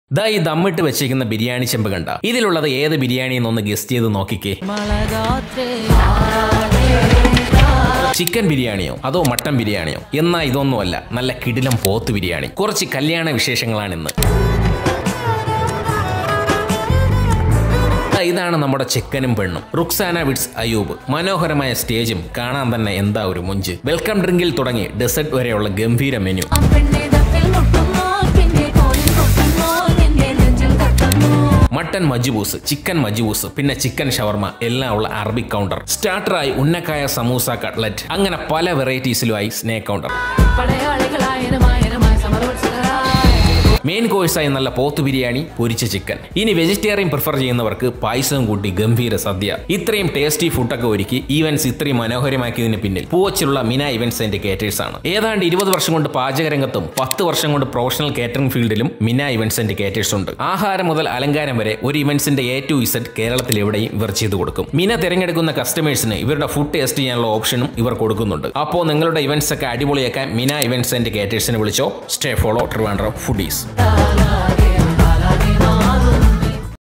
ദാ ഈ ദമ്മിട്ട് വെച്ചിരിക്കുന്ന ബിരിയാണി ചെമ്പ് കണ്ട ഇതിലുള്ളത് ഏത് ബിരിയാണി എന്നൊന്ന് ഗസ്റ്റ് ചെയ്ത് നോക്കിക്കേ ചിക്കൻ ബിരിയാണിയോ അതോ മട്ടൻ ബിരിയാണിയോ എന്നാ ഇതൊന്നുമല്ല നല്ല കിടിലം പോത്ത് ബിരിയാണി കുറച്ച് കല്യാണ വിശേഷങ്ങളാണ് ഇന്ന് ദാ ഇതാണ് നമ്മുടെ ചെക്കനും പെണ്ണും റുക്സാന വിറ്റ്സ് അയൂബ് മനോഹരമായ സ്റ്റേജും കാണാൻ തന്നെ എന്താ ഒരു മുഞ്ച് വെൽക്കം ഡ്രിങ്കിൽ തുടങ്ങി ഡെസേർട്ട് വരെയുള്ള ഗംഭീര മെനു ആ പെണ്ണെ ദത്തിൽ മുട്ടുന്നു പിന്നെ കോലിൽ കൊട്ടുന്നു എന്റെ നെഞ്ചിൽ തട്ടുന്നു മട്ടൻ മജ്ബൂസ് ചിക്കൻ മജ്ബൂസ് പിന്നെ ചിക്കൻ ഷവർമ എല്ലാം ഉള്ള അറബിക് കൗണ്ടർ സ്റ്റാർട്ടറായി ഉന്നക്കായ സമൂസ കട്ട്ലറ്റ് അങ്ങനെ പല വെറൈറ്റീസിലുമായി സ്നേക്ക് കൗണ്ടർ പടയാളികളായനമായനമായ സമരോത്സകരായ മെയിൻ കോഴ്സായി നല്ല പോത്ത് ബിരിയാണി പൊരിച്ച ചിക്കൻ ഇനി വെജിറ്റേറിയൻ പ്രിഫർ ചെയ്യുന്നവർക്ക് പായസം കൂട്ടി ഗംഭീര സദ്യ ഇത്രയും ടേസ്റ്റി ഫുഡൊക്കെ ഒരുക്കി ഈവൻസ് ഇത്രയും മനോഹരമാക്കിയതിന് പിന്നിൽ പൂവച്ചിലുള്ള മിന ഇവന്റ്സ് ആൻഡ് കേറ്റേഴ്സ് ആണ് ഏതാണ്ട് ഇരുപത് വർഷം കൊണ്ട് പാചകരംഗത്തും പത്ത് വർഷം കൊണ്ട് പ്രൊഫഷണൽ കേറ്ററിംഗ് ഫീൽഡിലും മിന ഇവന്റ്സ് ആൻഡ് കേറ്റേഴ്സ് ഉണ്ട് ആഹാരം മുതൽ അലങ്കാരം വരെ ഒരു ഇവന്റ്സിന്റെ എ ടു ഇസഡ് കേരളത്തിൽ എവിടെയും ഇവർ ചെയ്തു കൊടുക്കും മിന തിരഞ്ഞെടുക്കുന്ന കസ്റ്റമേഴ്സിന് ഇവരുടെ ഫുഡ് ടേസ്റ്റ് ചെയ്യാനുള്ള ഓപ്ഷനും ഇവർ കൊടുക്കുന്നുണ്ട് അപ്പോൾ നിങ്ങളുടെ ഇവന്റ്സ് ഒക്കെ അടിപൊളിയാക്കാൻ മിന ഇവന്റ്സ് ആൻഡ് കേറ്റേഴ്സിനെ വിളിച്ചോ സ്റ്റേ ഫോളോ ട്രിവാൻഡ്രം ഫുഡീസ് ലാ